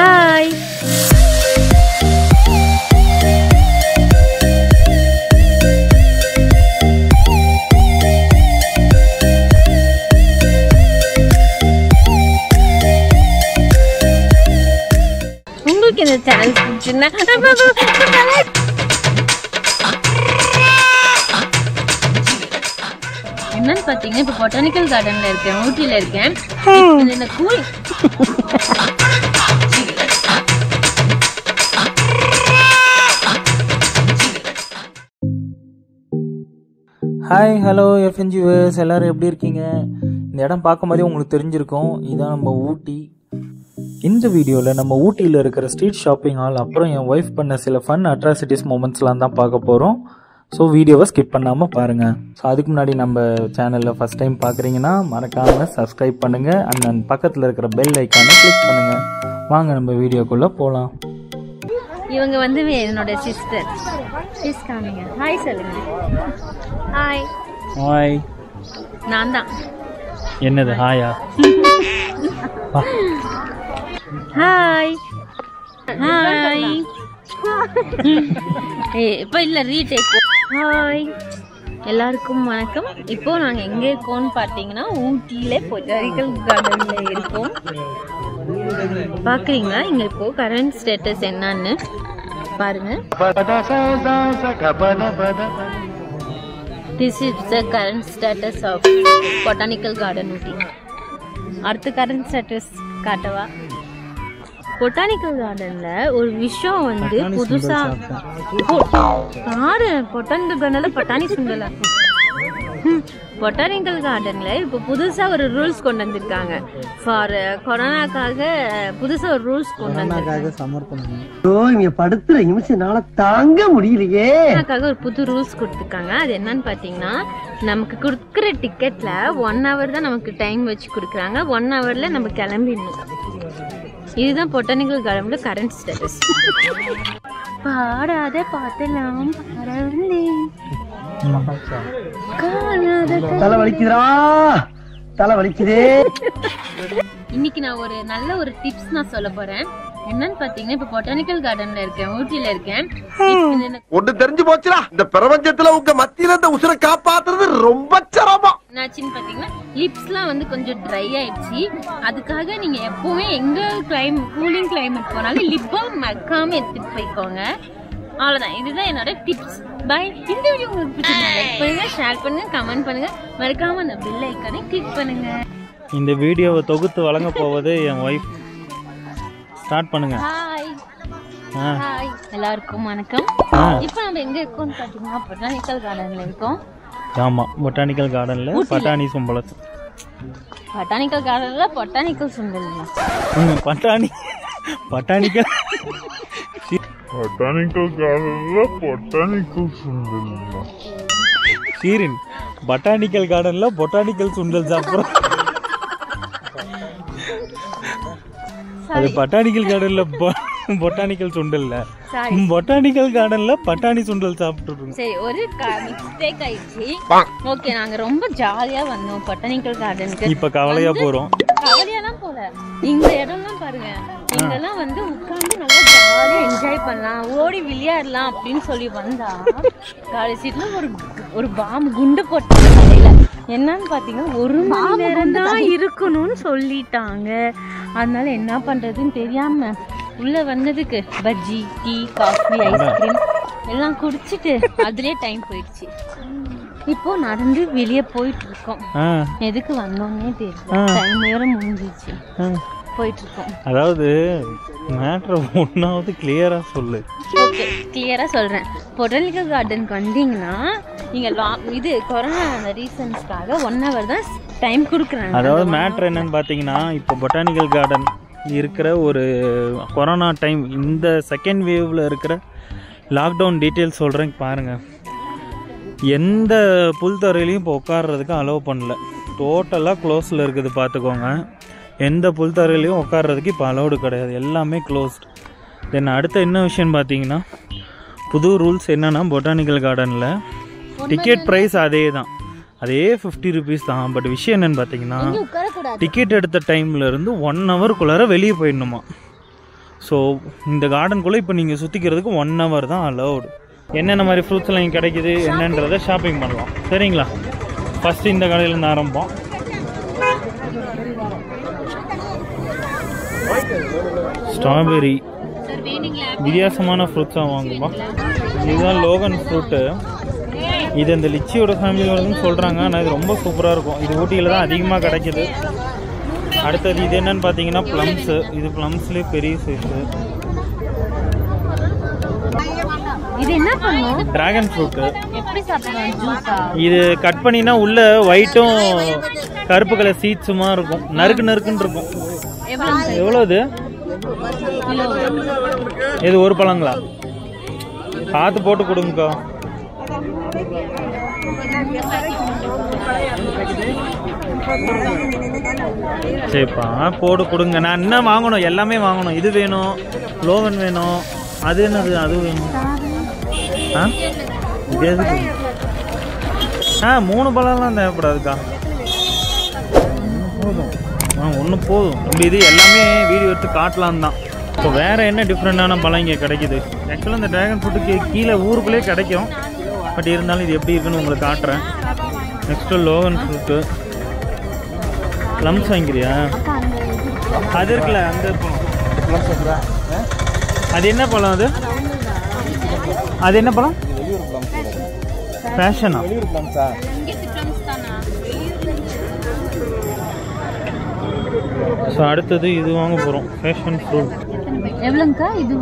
Hi உங்களுக்கு இந்த channel பிடிச்சிருந்தா என்னன்னு பாத்தீங்கன்னா இப்போ பொட்டானிக்கல் கார்டன்ல இருக்கேன் ஊட்டியில இருக்கேன் இப்போ இந்த கூல் ஹாய் ஹலோ எஃப்என்ஜிவர்ஸ் எல்லோரும் எப்படி இருக்கீங்க இந்த இடம் பார்க்கும்போதே உங்களுக்கு தெரிஞ்சிருக்கும் இதான் நம்ம ஊட்டி இந்த வீடியோவில் நம்ம ஊட்டியில் இருக்கிற ஸ்ட்ரீட் ஷாப்பிங் ஹால் அப்புறம் என் ஒய்ஃப் பண்ண சில ஃபன் அட்ராசிட்டிஸ் மூமெண்ட்ஸ்லாம் தான் பார்க்க போகிறோம் ஸோ வீடியோவை ஸ்கிப் பண்ணாமல் பாருங்கள் ஸோ அதுக்கு முன்னாடி நம்ம சேனலில் ஃபஸ்ட் டைம் பார்க்குறீங்கன்னா மறக்காமல் சப்ஸ்கிரைப் பண்ணுங்கள் அண்ட் அந்த பக்கத்தில் இருக்கிற பெல் ஐக்கானை கிளிக் பண்ணுங்கள் வாங்க நம்ம வீடியோக்குள்ளே போகலாம் இவங்க வந்து என்னோட சிஸ்டர் சிஸ் காமிங்க ஹாய் சொல்லுங்க ஹாய் ஹாய் நான் தான் என்னது ஹாயா ஹாய் ஹாய் ஏ இப்போ இல்லை ரீடேக் ஹாய் எல்லாருக்கும் வணக்கம் இப்போ நாங்கள் எங்கே இருக்கோம்னு பார்த்தீங்கன்னா ஊட்டியில பொட்டாரிக்கல் கார்டனில் இருக்கோம் பார்க்குறீங்களா இங்கே இப்போ கரண்ட் ஸ்டேட்டஸ் என்னன்னு பாருங்க this is the current status of botanical garden Ooty அடுத்த கரண்ட் ஸ்டேட்டஸ் காட்டவா பொட்டானிக்கல் கார்டன்ல ஒரு விஷயம் வந்து புதுசா பொ- பாரு பொட்டானிக்கல் கார்டன்ல பட்டாணி சுண்டல பொட்டானிக்கல் கார்டன்ல இப்போ புதுசா ஒரு ரூல்ஸ் கொண்டு வந்திருக்காங்க ஃபார் கொரோனாக்காக புதுசா ஒரு ரூல்ஸ் கொண்டு வந்திருக்காங்க ஐயோ இங்க படுத்துற நிமிஷம் தாங்க முடியலையே கொரோனாக்காக ஒரு புது ரூல்ஸ் கொடுத்துருக்காங்க அது என்னன்னு பார்த்தீங்கன்னா நமக்கு கொடுக்குற டிக்கெட்ல ஒன் ஹவர் தான் நமக்கு டைம் வச்சு கொடுக்குறாங்க ஒன் ஹவர்ல நம்ம கிளம்பிடணும் இதுதான் பொட்டானிக்கல் கார்டனோட கரண்ட் ஸ்டேட்டஸ் பாடாத பாட்டெல்லாம் பாடவில்லை காணாத தலை வலிக்குதுடா தலை வலிக்குதே இன்னைக்கு நான் ஒரு நல்ல ஒரு டிப்ஸ் நான் சொல்ல போறேன் என்னன்னு பாத்தீங்கன்னா இப்ப பொட்டானிக்கல் கார்டன்ல இருக்கேன் ஊட்டியில இருக்கேன் இப்ப எனக்கு ஒண்ணு தெரிஞ்சு போச்சுடா இந்த பிரபஞ்சத்துல உங்க மத்தியில இந்த உசுரை காப்பாத்துறது ரொம்ப சிரமம் என்னாச்சுன்னு பாத்தீங்கன்னா லிப்ஸ்லாம் வந்து கொஞ்சம் ட்ரை ஆயிடுச்சு அதுக்காக நீங்க எப்பவுமே எங்க கிளைம் கூலிங் கிளைமேட் போனாலும் லிப்பை மக்காம எடுத்துட்டு போய்க்கோங்க அவ்வளவுதான் இதுதான் என்னோட டிப்ஸ் பை இந்த வீடியோ உங்களுக்கு பிடிச்சிருந்தா லைக் பண்ணுங்க ஷேர் பண்ணுங்க கமெண்ட் பண்ணுங்க மறக்காம அந்த பெல் ஐக்கானை கிளிக் பண்ணுங்க இந்த வீடியோவை தொகுத்து வழங்க போவது என் ஒய்ஃப் ஸ்டார்ட் பண்ணுங்க ஹாய் ஆ ஹாய் எல்லாருக்கும் வணக்கம் ஆ. இப்போ நம்ம எங்க இருக்கோம்னு பாத்தீங்கன்னா பொட்டானிக்கல் கார்டன்ல இருக்கோம் ஆமாம் பொட்டானிக்கல் கார்டனில் பட்டாணி சும்பளம் பொட்டானிக்கல் கார்டன்ல பொட்டானிக்கல் சுண்டல் ம், பட்டாணி பட்டானிக்கல் பொட்டானிக்கல் கார்டன்ல பொட்டானிக்கல் சுண்டல் சீரின் பட்டானிக்கல் கார்டனில் பொட்டானிக்கல் சுண்டல் சாப்பிட்றோம் அது பட்டானிக்கல் கார்டனில் பொட்டானிக்கல் சுண்டல்ல சாரி பொட்டானிக்கல் கார்டனில் பட்டாணி சுண்டல் சாப்பிட்டுருக்கோம் சரி ஒரு மிஸ்டேக் ஆயிடுச்சு ஓகே நாங்க ரொம்ப ஜாலியா வந்தோம் பொட்டானிக்கல் கார்டனுக்கு இப்போ கவலையாக போகிறோம் கவலையெல்லாம் போல இந்த இடம்லாம் பாருங்க இங்கெல்லாம் வந்து உட்கார்ந்து நல்லா ஜாலியா என்ஜாய் பண்ணலாம் ஓடி விளையாடலாம் அப்படின்னு சொல்லி வந்தா கடைசியில ஒரு ஒரு பாம்பு குண்டு போட்டாங்க தலையில என்னன்னு பாத்தீங்கன்னா ஒரு மணி நேரம் தான் இருக்கணும்னு சொல்லிட்டாங்க அதனால என்ன பண்றதுன்னு தெரியாம உள்ள வந்ததுக்கு பஜ்ஜி டீ காஃபி ஐஸ்கிரீம் எல்லாம் குடிச்சிட்டு அதுலயே டைம் போயிடுச்சு இப்போ நடந்து வெளியே போயிட்டு இருக்கோம் ஆ எதுக்கு வந்தோன்னே தெரியல ஆ. டைம் நேரம் முடிஞ்சிச்சு ஆ போயிட்டு இருக்கோம் அதாவது மேட்ரை ஒன்றாவது கிளியராக சொல்லு ஓகே கிளியரா சொல்றேன் பொட்டானிக்கல் கார்டனுக்கு வந்தீங்கன்னா நீங்க லா- இது கொரோனா ரீசன்ஸ்க்காக ஒன் ஹவர் தான் டைம் கொடுக்குறாங்க அதாவது மேட்ரு என்னன்னு பார்த்தீங்கன்னா இப்போ பொட்டானிக்கல் கார்டன் இருக்கிற ஒரு கொரோனா டைம் இந்த செகண்ட் வேவ்ல இருக்கிற லாக்டவுன் டீட்டெயில்ஸ் சொல்கிறேன் பாருங்கள் எந்த புல்தரையிலையும் இப்போ உட்கார்றதுக்கு அலோவ் பண்ணல டோட்டலாக க்ளோஸில் இருக்குது பார்த்துக்கோங்க எந்த புல்தரையிலையும் உட்கார்றதுக்கு இப்போ அலோடு கிடையாது எல்லாமே க்ளோஸ்ட் தென் அடுத்த என்ன விஷயம்னு பார்த்தீங்கன்னா புது ரூல்ஸ் என்னன்னா பொட்டானிக்கல் கார்டனில் டிக்கெட் ப்ரைஸ் அதே தான் அதே ஃபிஃப்டி ருபீஸ் தான் பட் விஷயம் என்னன்னு பார்த்தீங்கன்னா உட்காரக்கூடாது டிக்கெட் எடுத்த டைம்ல இருந்து ஒன் ஹவருக்குள்ளார வெளியே போயிடணுமா ஸோ இந்த கார்டனுக்குள்ளே இப்போ நீங்கள் சுற்றிக்கிறதுக்கு ஒன் ஹவர் தான் அலௌடு என்னென்ன மாதிரி ஃப்ரூட்ஸ் எல்லாம் இங்கே கிடைக்குது என்னன்றதை ஷாப்பிங் பண்ணலாம் சரிங்களா ஃபஸ்ட்டு இந்த கடையிலேருந்து ஆரம்பிப்போம் ஸ்ட்ராபெரி சார் வேணுங்களா வித்தியாசமான ஃப்ரூட்ஸாக வாங்குமா இதுதான் லோகன் ஃப்ரூட்டு இது இந்த லிச்சியோட ஃபேமிலியில் வருதுன்னு சொல்கிறாங்க ஆனால் இது ரொம்ப சூப்பராக இருக்கும் இது ஊட்டியில் தான் அதிகமாக கிடைக்குது அடுத்தது இது என்னன்னு பார்த்தீங்கன்னா ப்ளம்ஸு இது ப்ளம்ஸ்லேயே பெரிய சைஸு இது என்ன பண்ணும் டிராகன் ஃப்ரூட்டு எப்படி சாப்பிடலாம் ஜூஸா இது கட் பண்ணினா உள்ள ஒயிட்டும் கருப்பு கலர் சீட்ஸுமா இருக்கும் நறுக்கு நறுக்குன்னு இருக்கும் எவ்வளவு எவ்வளோ இது கிலோ இது ஒரு பழங்களா பார்த்து போட்டு கொடுங்கக்கா சரிப்பா போட்டு கொடுங்க நான் என்ன வாங்கணும் எல்லாமே வாங்கணும் இது வேணும் லோவன் வேணும் அது என்னது அது வேணும் ஆ இது எதுக்கு ஆ மூணு பழம்லாம் தேவைப்படாதுக்கா ஒன்று போதும் ஆ ஒன்று போதும் நம்ம இது எல்லாமே வீடியோ எடுத்து காட்டலாம் தான் இப்போ வேறு என்ன டிஃப்ரெண்டான பழம் இங்கே கிடைக்குது ஆக்சுவலாக இந்த ட்ராகன் ஃப்ரூட்டுக்கு கீழே ஊருக்குள்ளே கிடைக்கும் பட் இருந்தாலும் இது எப்படி இருக்குன்னு உங்களுக்கு காட்டுறேன் நெக்ஸ்ட்டு லோகன் ஃப்ரூட்டு ப்ளம்ஸ் வாங்கிக்கிறியா அது இருக்குல்ல அந்த பழம் அது என்ன பழம் அது அது என்ன பழம் ஃபேஷனா ஸோ அடுத்தது இது வாங்க போகிறோம் ஃபேஷன் ஃப்ரூட் எவ்வளோங்கக்கா இது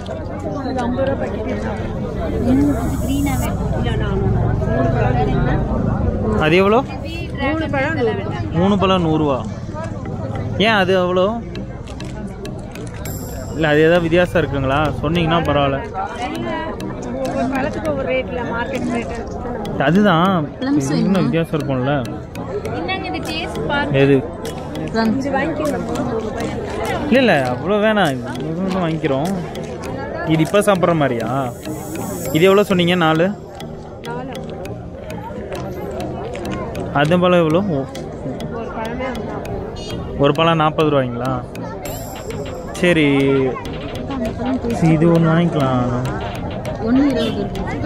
அது எவ்வளோ மூணு பழம் நூறுரூவா ஏன் அது எவ்வளோ இல்லை அது ஏதாவது வித்தியாசம் இருக்குங்களா சொன்னீங்கன்னா பரவாயில்ல அதுதான் இன்னும் வித்தியாசம் இருக்கும்ல என்னங்க இது டேஸ்ட் பாருங்க எது இல்லை இல்லை அவ்வளோ வேணாம் இது மட்டும் வாங்கிக்கிறோம் இது இப்போ சாப்பிட்ற மாதிரியா இது எவ்வளோ சொன்னீங்க நாலு அது பழம் எவ்வளோ ஓ. ஒரு பழம் நாற்பது ரூபாய்ங்களா சரி சரி, இது ஒன்று வாங்கிக்கலாம் ஒன்று இருபது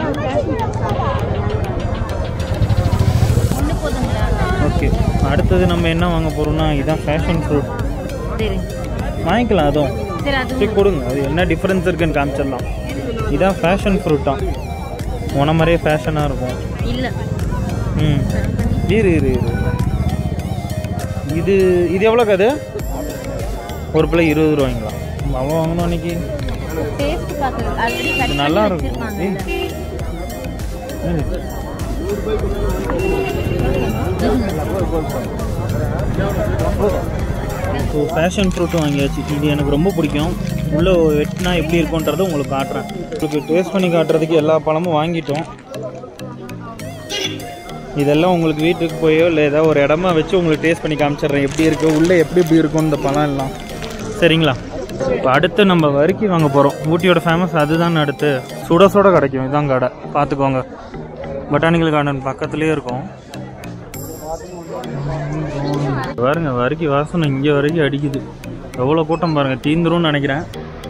ஒன்று போதுங்களா ஓகே அடுத்தது நம்ம என்ன வாங்க போகிறோம்னா இதுதான் ஃபேஷன் ஃப்ரூட் சரி வாங்கிக்கலாம் அதுவும் சரி அது சரி கொடுங்க அது என்ன டிஃப்ரென்ஸ் இருக்குன்னு காமிச்சிடலாம் இதான் ஃபேஷன் ஃப்ரூட்டா உன மாதிரியே ஃபேஷனாக இருக்கும் இல்லை ம் இரு இரு இரு இது இது எவ்வளோக்கு அது ஒரு பிள்ளை இருபது ரூபாய்ங்களா அவ்வளோ வாங்கணும் அன்னைக்கு டேஸ்ட் பார்க்குறது ஆல்ரெடி இது கட் நல்லா பண்ணி இருக்கும் வச்சிருப்பாங்க ஸோ ஃபேஷன் ஃப்ரூட்டும் வாங்கியாச்சு இது எனக்கு ரொம்ப பிடிக்கும் உள்ளே வெட்டினா எப்படி இருக்குன்றதை உங்களுக்கு காட்டுறேன் உங்களுக்கு டேஸ்ட் பண்ணி காட்டுறதுக்கு எல்லா பழமும் வாங்கிட்டோம் இதெல்லாம் உங்களுக்கு வீட்டுக்கு போயோ இல்லை ஏதாவது ஒரு இடமா வச்சு உங்களுக்கு டேஸ்ட் பண்ணி காமிச்சிடுறேன் எப்படி இருக்குது உள்ளே எப்படி எப்படி இருக்கும் இந்த பழம் எல்லாம் சரிங்களா இப்போ அடுத்து நம்ம வறுக்கி வாங்க போகிறோம் ஊட்டியோட ஃபேமஸ் அதுதான் அடுத்து சுட சுட கிடைக்கும் இதுதான் கடை பார்த்துக்கோங்க பொட்டானிக்கல் கார்டன் பக்கத்துலேயே இருக்கும் பாருங்க வரைக்கு வாசனை இங்கே வரைக்கும் அடிக்குது எவ்வளோ கூட்டம் பாருங்க தீந்துரும்னு நினைக்கிறேன்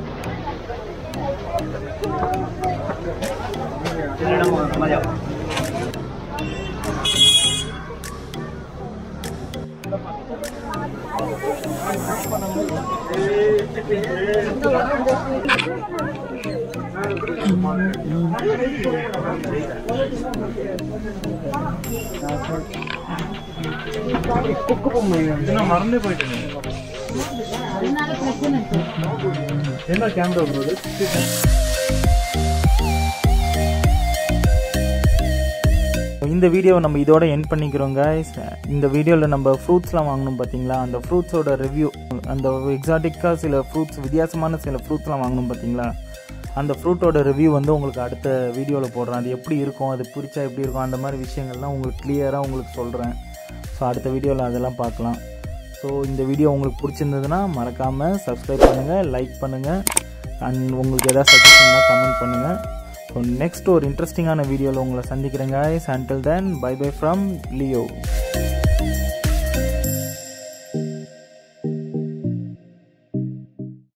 நான் மறந்தே போயிட்டேன் என்ன கேமரா ப்ரோ இந்த வீடியோவை நம்ம இதோட எண்ட் பண்ணிக்கிறோம் guys இந்த வீடியோவில் நம்ம ஃப்ரூட்ஸ்லாம் வாங்கணும் பார்த்தீங்களா அந்த ஃப்ரூட்ஸோட ரிவ்யூ அந்த எக்ஸாட்டிக்காக சில ஃப்ரூட்ஸ் வித்தியாசமான சில ஃப்ரூட்ஸ்லாம் வாங்கணும் பார்த்தீங்களா அந்த ஃப்ரூட்டோட ரிவ்யூ வந்து உங்களுக்கு அடுத்த வீடியோவில் போடுறேன் அது எப்படி இருக்கும் அது பிடிச்சா எப்படி இருக்கும் அந்த மாதிரி விஷயங்கள்லாம் உங்களுக்கு கிளியராக உங்களுக்கு சொல்கிறேன் ஸோ அடுத்த வீடியோவில் அதெல்லாம் பார்க்கலாம் ஸோ இந்த வீடியோ உங்களுக்கு பிடிச்சிருந்ததுன்னா மறக்காமல் சப்ஸ்கிரைப் பண்ணுங்கள் லைக் பண்ணுங்கள் அண்ட் உங்களுக்கு எதாவது சஜஷன்னா கமெண்ட் பண்ணுங்கள் ஸோ நெக்ஸ்ட் ஒரு இன்ட்ரெஸ்டிங்கான வீடியோவில் உங்களை சந்திக்கிறேங்க until then bye bye from Leo